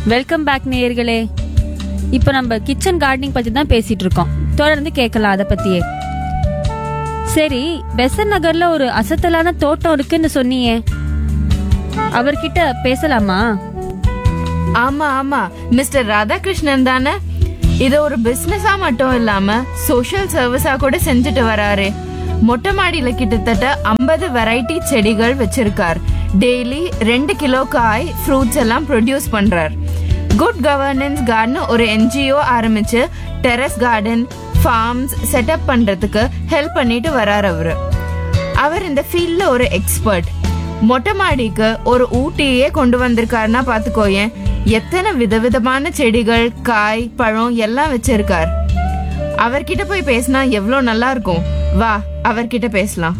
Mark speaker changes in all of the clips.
Speaker 1: welcome back நேயர்களே இப்போ நம்ம கிச்சன் கார்டனிங் பத்தி தான் பேசிட்டு இருக்கோம் தொடர்ந்து கேட்கலாம் அதை பத்தியே சரி பெசன் நகர்ல ஒரு அசத்தலான தோட்டம் இருக்குன்னு சொன்னியே அவர்கிட்ட பேசலாமா
Speaker 2: ஆமா ஆமா மிஸ்டர் ராதாகிருஷ்ணன் தானே இத ஒரு பிசினஸா மட்டும் இல்லாம சோஷியல் சர்வீஸா கூட செஞ்சுட்டு வராரு மொட்டை மாடியில கிட்டத்தட்ட 50 வெரைட்டி செடிகள் வச்சிருக்கார் டெய்லி ரெண்டு கிலோ காய் ஃப்ரூட்ஸ் எல்லாம் ப்ரொடியூஸ் பண்றார் குட் கவர்னன்ஸ் கார்டன் ஒரு என்ஜிஓ ஆரம்பிச்சு டெரஸ் கார்டன் ஃபார்ம்ஸ் செட்டப் பண்றதுக்கு ஹெல்ப் பண்ணிட்டு வரார் அவரு அவர் இந்த ஃபீல்ட்ல ஒரு எக்ஸ்பர்ட் மொட்டை மாடிக்கு ஒரு ஊட்டியே கொண்டு வந்திருக்காருன்னா பாத்துக்கோயேன் எத்தனை விதவிதமான செடிகள் காய் பழம் எல்லாம் வச்சிருக்கார் அவர்கிட்ட போய் பேசினா எவ்வளோ நல்லா இருக்கும் வா அவர்கிட்ட பேசலாம்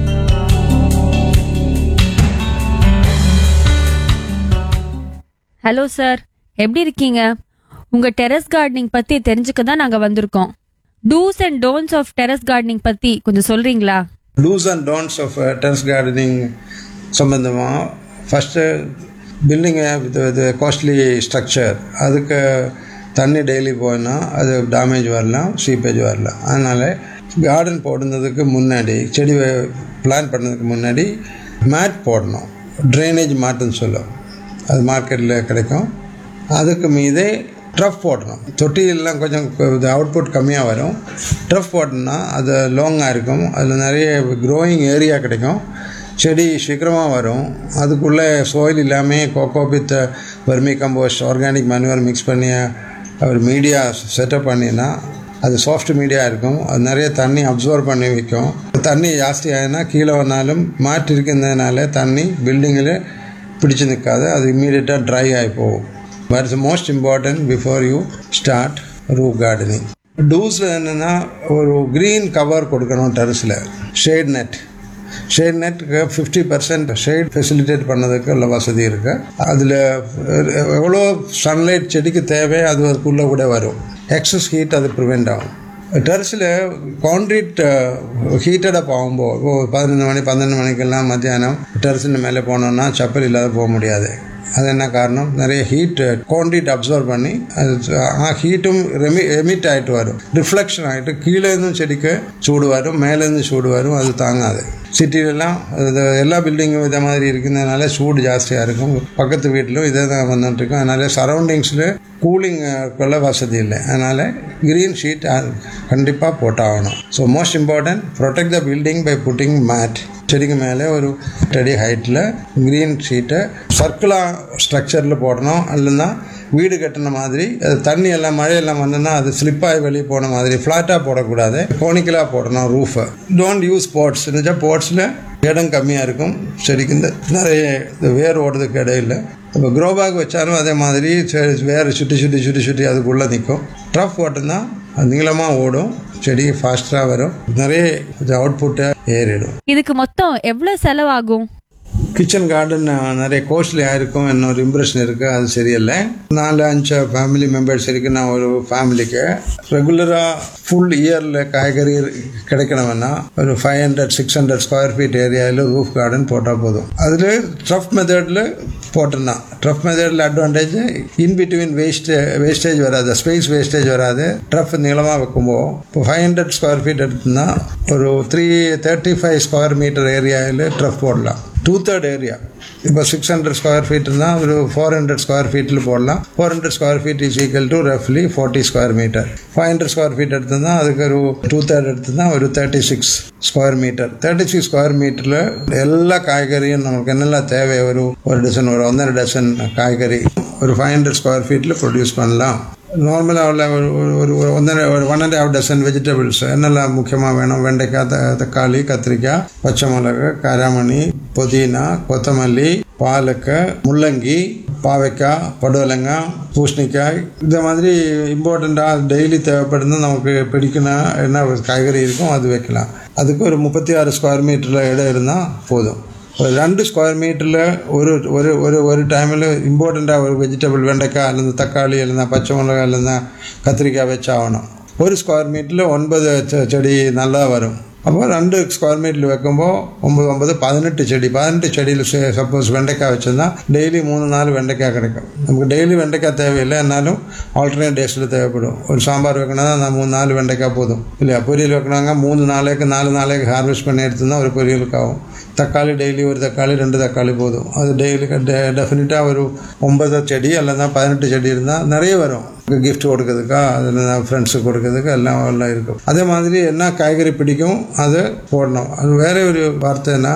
Speaker 1: ஹலோ சார் எப்படி இருக்கீங்க உங்க டெரஸ் கார்டனிங் பத்தி தெரிஞ்சுக்க தான் நாங்க வந்திருக்கோம் dos and don'ts of terrace gardening பத்தி கொஞ்சம் சொல்றீங்களா
Speaker 3: dos and don'ts of terrace gardening சம்பந்தமாக ஃபஸ்ட்டு பில்டிங்கை வித் வித் காஸ்ட்லி ஸ்ட்ரக்சர் அதுக்கு தண்ணி டெய்லி போனா அது டேமேஜ் வரலாம் சீப்பேஜ் வரலாம் அதனால் கார்டன் போடுறதுக்கு முன்னாடி செடி பிளான் பண்ணதுக்கு முன்னாடி மேட் போடணும் ட்ரைனேஜ் மேட்டுன்னு சொல்லும் அது மார்க்கெட்டில் கிடைக்கும் அதுக்கு மீதே ட்ரஃப் போடணும் தொட்டியெல்லாம் கொஞ்சம் அவுட்புட் கம்மியாக வரும் ட்ரஃப் போட்டோம்னா அது லாங்காக இருக்கும் அதில் நிறைய க்ரோயிங் ஏரியா கிடைக்கும் செடி சீக்கிரமாக வரும் அதுக்குள்ளே சோயில் இல்லாமல் coco peat vermicompost organic manual mix பண்ணி ஒரு மீடியா செட்டப் பண்ணினா அது சாஃப்ட் மீடியா இருக்கும் அது நிறைய தண்ணி அப்சர்வ் பண்ணி வைக்கும் தண்ணி ஜாஸ்தி ஆகினா கீழே வந்தாலும் மாட்டு இருக்கிறதுனால தண்ணி பில்டிங்கில் பிடிச்சு நிற்காது அது இம்மீடியட்டாக ட்ரை ஆகி போகும் but it's most important before you start roof gardening டூஸில் என்னென்னா ஒரு க்ரீன் கவர் கொடுக்கணும் டெரஸில் ஷேட் நெட் ஷேட் நெட்டுக்கு ஃபிஃப்டி பர்சன்ட் ஷேட் ஃபெசிலிட்டேட் பண்ணதுக்கு உள்ள வசதி இருக்குது அதில் எவ்வளோ சன்லைட் செடிக்கு தேவை அது அதுக்குள்ளே கூட வரும் எக்ஸஸ் ஹீட் அது ப்ரிவெண்ட் ஆகும் டெரஸில் கான்க்ரீட் ஹீட்டடாக போகும்போது இப்போ பதினொன்று மணி பன்னெண்டு மணிக்கெல்லாம் மத்தியானம் டெரஸின் மேலே போனோம்னா செப்பல் இல்லாத போக முடியாது அது என்ன காரணம் நிறைய ஹீட் கான்க்ரீட் அப்சர்வ் பண்ணி அது ஹீட்டும் ரெமி எமிட் ஆகிட்டு வரும் ரிஃப்ளெக்ஷன் ஆகிட்டு கீழேருந்தும் செடிக்கு சூடு வரும் மேலேருந்து சூடு வரும் அது தாங்காது சிட்டிலெலாம் அது எல்லா பில்டிங்கும் இதை மாதிரி இருக்கிறதுனால சூடு ஜாஸ்தியாக இருக்கும் பக்கத்து வீட்டிலும் இதே தான் வந்துட்டு இருக்கும் அதனால சரௌண்டிங்ஸில் கூலிங்குள்ள வசதி இல்லை அதனால் க்ரீன் ஷீட் கண்டிப்பாக போட்டாகணும் so most important protect the building by putting mat செடிக்கு மேலே ஒரு அடி ஹைட்டில் க்ரீன் ஷீட்டை சர்க்குலாக ஸ்ட்ரக்சரில் போடணும் இல்லைன்னா வீடு கட்டின மாதிரி அது தண்ணி எல்லாம் மழையெல்லாம் வந்ததுன்னா அது ஸ்லிப்பாகி வெளியே போன மாதிரி ஃப்ளாட்டாக போடக்கூடாது கோனிக்கலாக போடணும் ரூஃபை டோன்ட் யூஸ் போட்ஸ் இருந்துச்சா போட்ஸில் இடம் கம்மியாக இருக்கும் செடிக்கு இந்த நிறைய இந்த வேர் ஓடுறதுக்கு இடம் இல்லை இப்போ க்ரோ பேக் வச்சாலும் அதே மாதிரி வேறு சுற்றி சுற்றி சுற்றி சுற்றி அதுக்குள்ளே நிற்கும் ட்ரஃப் போட்டோம்னா அது நீளமாக ஓடும் செடி ஃபாஸ்ட்டாக வரும் நிறைய அவுட்புட்டை ஏறிடும்
Speaker 1: இதுக்கு மொத்தம் எவ்வளவு செலவாகும்
Speaker 3: கிச்சன் கார்டன் நிறைய கோஸ்ட்லியாக இருக்கும் இன்னொரு இம்ப்ரெஷன் இருக்குது அது சரியில்லை நாலு அஞ்சு ஃபேமிலி மெம்பர்ஸ் இருக்கு நான் ஒரு ஃபேமிலிக்கு ரெகுலராக ஃபுல் இயரில் காய்கறி கிடைக்கணும்னா ஒரு five hundred six hundred square feet ஏரியாவில் ரூஃப் கார்டன் போட்டால் போதும் அதில் ட்ரஃப் மெத்தடில் போட்டோம்னா ட்ரஃப் மெத்தடில் advantage in between waste wastage வராது ஸ்பேஸ் வேஸ்டேஜ் வராது ட்ரஃப் நீளமாக வைக்கும்போது இப்போ ஃபைவ் ஹண்ட்ரட் ஸ்கொயர் ஃபீட் எடுத்தோம்னா ஒரு three thirty five square metre ஏரியாவில் ட்ரஃப் போடலாம் டூ தேர்ட் ஏரியா இப்போ சிக்ஸ் ஹண்ட்ரட் ஸ்கொயர் ஃபீட் இருந்தால் ஒரு ஃபோர் ஹண்ட்ரட் ஸ்கொயர் ஃபீட்டில் போடலாம் four hundred square feet is equal to ரஃப்லி forty square metre five hundred square feet எடுத்ததுனா அதுக்கு ஒரு டூ தேர்ட் எடுத்ததுனா ஒரு thirty six square metre thirty six square மீட்டரில் எல்லா காய்கறியும் நமக்கு என்னெல்லாம் தேவை ஒரு ஒரு டசன் ஒரு ஒன்றரை டசன் காய்கறி ஒரு ஃபைவ் ஹண்ட்ரட் ஸ்கொயர் ஃபீட்டில் ப்ரொடியூஸ் பண்ணலாம் நார்மலாக உள்ள ஒரு ஒரு ஒரு ஒன்றரை ஒரு one and half dozen vegetables என்னெல்லாம் முக்கியமாக வேணும் வெண்டைக்காய் த தக்காளி கத்திரிக்காய் பச்சை மிளகு காராமணி புதினா கொத்தமல்லி பாலக்காய் முள்ளங்கி பாவைக்காய் படுவலங்காய் பூசணிக்காய் இந்த மாதிரி இம்பார்ட்டண்ட்டாக டெய்லி தேவைப்படுது நமக்கு பிடிக்கணும் என்ன காய்கறி இருக்கும் அது வைக்கலாம் அதுக்கு ஒரு முப்பத்தி ஆறு ஸ்கொயர் மீட்டரில் இடம் இருந்தால் போதும் ஒரு ரெண்டு ஸ்கொயர் மீட்டரில் ஒரு ஒரு ஒரு ஒரு டைமில் இம்பார்ட்டண்ட்டாக ஒரு வெஜிடபிள் வெண்டைக்காய் அல்லது தக்காளி இல்லைன்னா பச்சை மிளகாய் இல்லைன்னா கத்திரிக்காய் வச்சாகணும் ஒரு ஸ்கொயர் மீட்டரில் ஒன்பது செ- செடி நல்லா வரும் அப்போ ரெண்டு ஸ்கொயர் மீட்டர் வைக்கும்போது ஒம்பது ஒம்பது பதினெட்டு செடி பதினெட்டு செடியில் சப்போஸ் வெண்டைக்காய் வச்சிருந்தா டெய்லி மூணு நாள் வெண்டைக்காய் கிடைக்கும் நமக்கு டெய்லி வெண்டைக்காய் தேவையில்லை என்னாலும் ஆல்டர்னேட் டேஸில் தேவைப்படும் ஒரு சாம்பார் வைக்கணும்னா நான் மூணு நாள் வெண்டைக்காய் போதும் இல்லையா பொரியல் வைக்கணுங்க மூணு நாளைக்கு நாலு நாளைக்கு ஹார்வெஸ்ட் பண்ணி எடுத்துருந்தா ஒரு பொரியலுக்கு ஆகும் தக்காளி டெய்லி ஒரு தக்காளி ரெண்டு தக்காளி போதும் அது டெய்லி டெஃபினட்டாக ஒரு ஒன்பது செடி அல்லது பதினெட்டு செடி இருந்தால் நிறைய வரும் கிஃப்ட் கொடுக்கறதுக்கா அதில் ஃப்ரெண்ட்ஸுக்கு கொடுக்கறதுக்கு எல்லாம் எல்லாம் இருக்கும் அதே மாதிரி என்ன காய்கறி பிடிக்கும் அதை போடணும் அது வேற ஒரு வார்த்தைன்னா